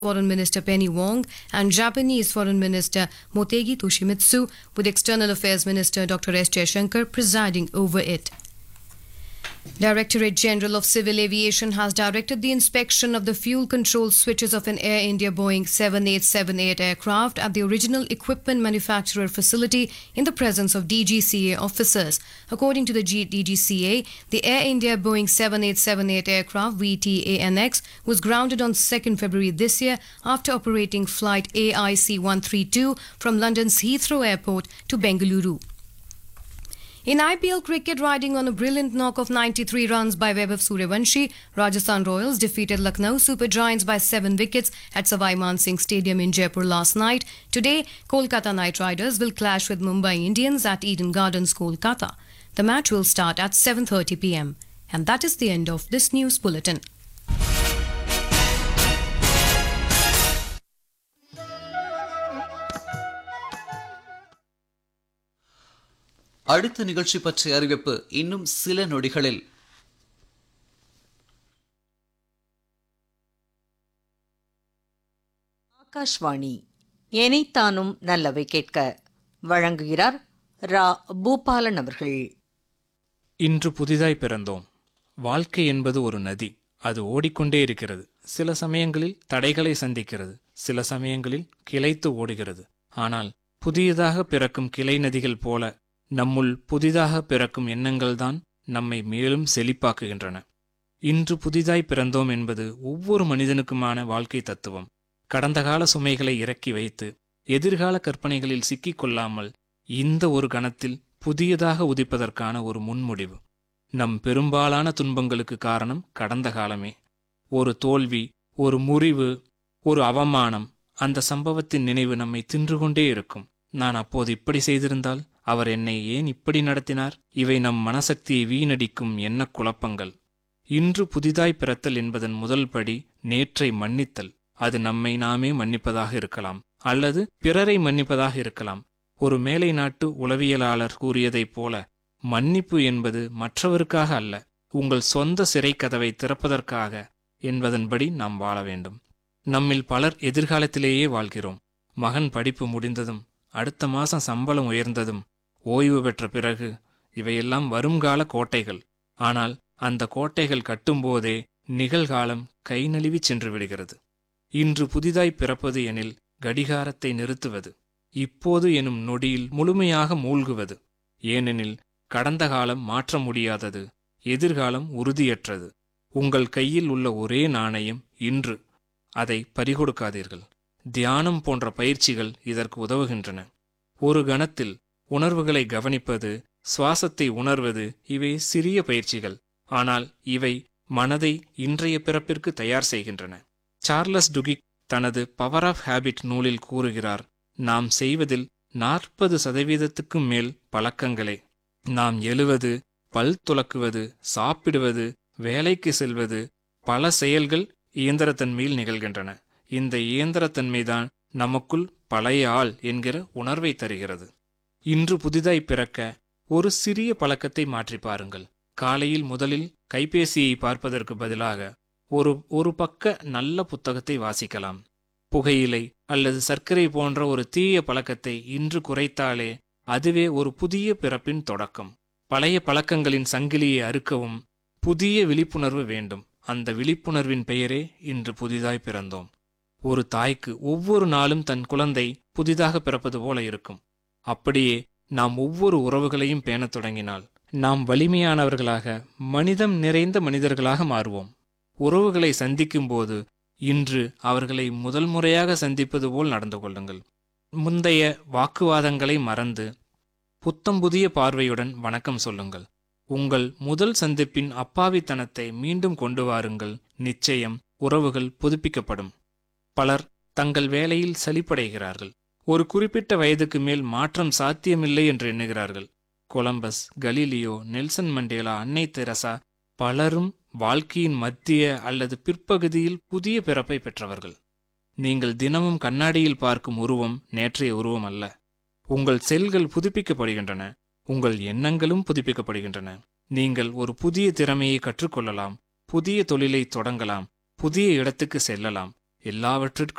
Foreign Minister Penny Wong and Japanese Foreign Minister Motegi Toshimitsu, with External Affairs Minister Dr. S. Jaishankar presiding over it. Directorate General of Civil Aviation has directed the inspection of the fuel control switches of an Air India Boeing 7878 aircraft at the original equipment manufacturer facility in the presence of DGCA officers. According to the G- DGCA, the Air India Boeing 7878 aircraft VTANX was grounded on 2nd February this year after operating flight AIC 132 from London's Heathrow Airport to Bengaluru. In IPL cricket, riding on a brilliant knock of 93 runs by Vaibhav Suryavanshi, Rajasthan Royals defeated Lucknow Super Giants by seven wickets at Savai Man Singh Stadium in Jaipur last night. Today, Kolkata Knight Riders will clash with Mumbai Indians at Eden Gardens, Kolkata. The match will start at 7:30 p.m. And that is the end of this news bulletin. அடுத்த நிகழ்ச்சி பற்றிய அறிவிப்பு இன்னும் சில நொடிகளில் ஆகாஷ்வாணி எனைத்தானும் நல்லவை கேட்க வழங்குகிறார் ரா பூபாலன் அவர்கள் இன்று புதிதாய் பிறந்தோம் வாழ்க்கை என்பது ஒரு நதி அது ஓடிக்கொண்டே இருக்கிறது சில சமயங்களில் தடைகளை சந்திக்கிறது சில சமயங்களில் கிளைத்து ஓடுகிறது ஆனால் புதியதாக பிறக்கும் கிளை நதிகள் போல நம்முள் புதிதாக பிறக்கும் எண்ணங்கள்தான் நம்மை மேலும் செழிப்பாக்குகின்றன இன்று புதிதாய் பிறந்தோம் என்பது ஒவ்வொரு மனிதனுக்குமான வாழ்க்கை தத்துவம் கடந்த கால சுமைகளை இறக்கி வைத்து எதிர்கால கற்பனைகளில் சிக்கிக் கொள்ளாமல் இந்த ஒரு கணத்தில் புதியதாக உதிப்பதற்கான ஒரு முன்முடிவு நம் பெரும்பாலான துன்பங்களுக்கு காரணம் கடந்த காலமே ஒரு தோல்வி ஒரு முறிவு ஒரு அவமானம் அந்த சம்பவத்தின் நினைவு நம்மை தின்று கொண்டே இருக்கும் நான் அப்போது இப்படி செய்திருந்தால் அவர் என்னை ஏன் இப்படி நடத்தினார் இவை நம் மனசக்தியை வீணடிக்கும் எண்ண குழப்பங்கள் இன்று புதிதாய் பிறத்தல் என்பதன் முதல் படி நேற்றை மன்னித்தல் அது நம்மை நாமே மன்னிப்பதாக இருக்கலாம் அல்லது பிறரை மன்னிப்பதாக இருக்கலாம் ஒரு மேலை நாட்டு உளவியலாளர் கூறியதைப் போல மன்னிப்பு என்பது மற்றவருக்காக அல்ல உங்கள் சொந்த சிறை கதவை திறப்பதற்காக என்பதன்படி நாம் வாழ வேண்டும் நம்மில் பலர் எதிர்காலத்திலேயே வாழ்கிறோம் மகன் படிப்பு முடிந்ததும் அடுத்த மாசம் சம்பளம் உயர்ந்ததும் ஓய்வு பெற்ற பிறகு இவையெல்லாம் வருங்கால கோட்டைகள் ஆனால் அந்த கோட்டைகள் கட்டும்போதே நிகழ்காலம் கை நழுவி சென்று விடுகிறது இன்று புதிதாய் பிறப்பது எனில் கடிகாரத்தை நிறுத்துவது இப்போது எனும் நொடியில் முழுமையாக மூழ்குவது ஏனெனில் கடந்த காலம் மாற்ற முடியாதது எதிர்காலம் உறுதியற்றது உங்கள் கையில் உள்ள ஒரே நாணயம் இன்று அதை பறிகொடுக்காதீர்கள் தியானம் போன்ற பயிற்சிகள் இதற்கு உதவுகின்றன ஒரு கணத்தில் உணர்வுகளை கவனிப்பது சுவாசத்தை உணர்வது இவை சிறிய பயிற்சிகள் ஆனால் இவை மனதை இன்றைய பிறப்பிற்கு தயார் செய்கின்றன சார்லஸ் டுகிக் தனது பவர் ஆஃப் ஹேபிட் நூலில் கூறுகிறார் நாம் செய்வதில் நாற்பது சதவீதத்துக்கும் மேல் பழக்கங்களே நாம் எழுவது பல் துலக்குவது சாப்பிடுவது வேலைக்கு செல்வது பல செயல்கள் இயந்திரத்தன்மையில் நிகழ்கின்றன இந்த இயந்திரத்தன்மைதான் நமக்குள் பழைய ஆள் என்கிற உணர்வை தருகிறது இன்று புதிதாய் பிறக்க ஒரு சிறிய பழக்கத்தை மாற்றி பாருங்கள் காலையில் முதலில் கைபேசியை பார்ப்பதற்கு பதிலாக ஒரு ஒரு பக்க நல்ல புத்தகத்தை வாசிக்கலாம் புகையிலை அல்லது சர்க்கரை போன்ற ஒரு தீய பழக்கத்தை இன்று குறைத்தாலே அதுவே ஒரு புதிய பிறப்பின் தொடக்கம் பழைய பழக்கங்களின் சங்கிலியை அறுக்கவும் புதிய விழிப்புணர்வு வேண்டும் அந்த விழிப்புணர்வின் பெயரே இன்று புதிதாய் பிறந்தோம் ஒரு தாய்க்கு ஒவ்வொரு நாளும் தன் குழந்தை புதிதாக பிறப்பது போல இருக்கும் அப்படியே நாம் ஒவ்வொரு உறவுகளையும் பேணத் தொடங்கினால் நாம் வலிமையானவர்களாக மனிதம் நிறைந்த மனிதர்களாக மாறுவோம் உறவுகளை சந்திக்கும்போது இன்று அவர்களை முதல் முறையாக சந்திப்பது போல் நடந்து கொள்ளுங்கள் முந்தைய வாக்குவாதங்களை மறந்து புத்தம் புதிய பார்வையுடன் வணக்கம் சொல்லுங்கள் உங்கள் முதல் சந்திப்பின் அப்பாவித்தனத்தை மீண்டும் கொண்டு வாருங்கள் நிச்சயம் உறவுகள் புதுப்பிக்கப்படும் பலர் தங்கள் வேலையில் சலிப்படைகிறார்கள் ஒரு குறிப்பிட்ட வயதுக்கு மேல் மாற்றம் சாத்தியமில்லை என்று எண்ணுகிறார்கள் கொலம்பஸ் கலீலியோ நெல்சன் மண்டேலா அன்னை தெரசா பலரும் வாழ்க்கையின் மத்திய அல்லது பிற்பகுதியில் புதிய பிறப்பை பெற்றவர்கள் நீங்கள் தினமும் கண்ணாடியில் பார்க்கும் உருவம் நேற்றைய உருவம் அல்ல உங்கள் செல்கள் புதுப்பிக்கப்படுகின்றன உங்கள் எண்ணங்களும் புதுப்பிக்கப்படுகின்றன நீங்கள் ஒரு புதிய திறமையை கற்றுக்கொள்ளலாம் புதிய தொழிலை தொடங்கலாம் புதிய இடத்துக்கு செல்லலாம் எல்லாவற்றிற்கும்